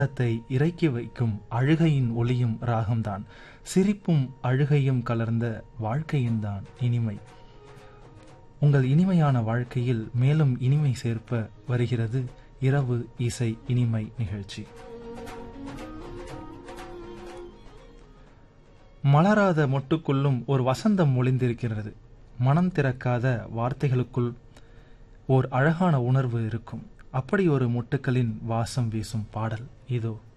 உள்ளத்தை இறக்கி வைக்கும் அழுகையின் ஒளியும் ராகம்தான் சிரிப்பும் அழுகையும் கலர்ந்த வாழ்க்கையின் தான் இனிமை உங்கள் இனிமையான வாழ்க்கையில் மேலும் இனிமை சேர்ப்ப வருகிறது இரவு இசை இனிமை நிகழ்ச்சி மலராத மொட்டுக்குள்ளும் ஒரு வசந்தம் ஒளிந்திருக்கிறது மனம் திறக்காத வார்த்தைகளுக்குள் ஓர் அழகான உணர்வு இருக்கும் அப்படி ஒரு மொட்டுக்களின் வாசம் வீசும் பாடல் இதோ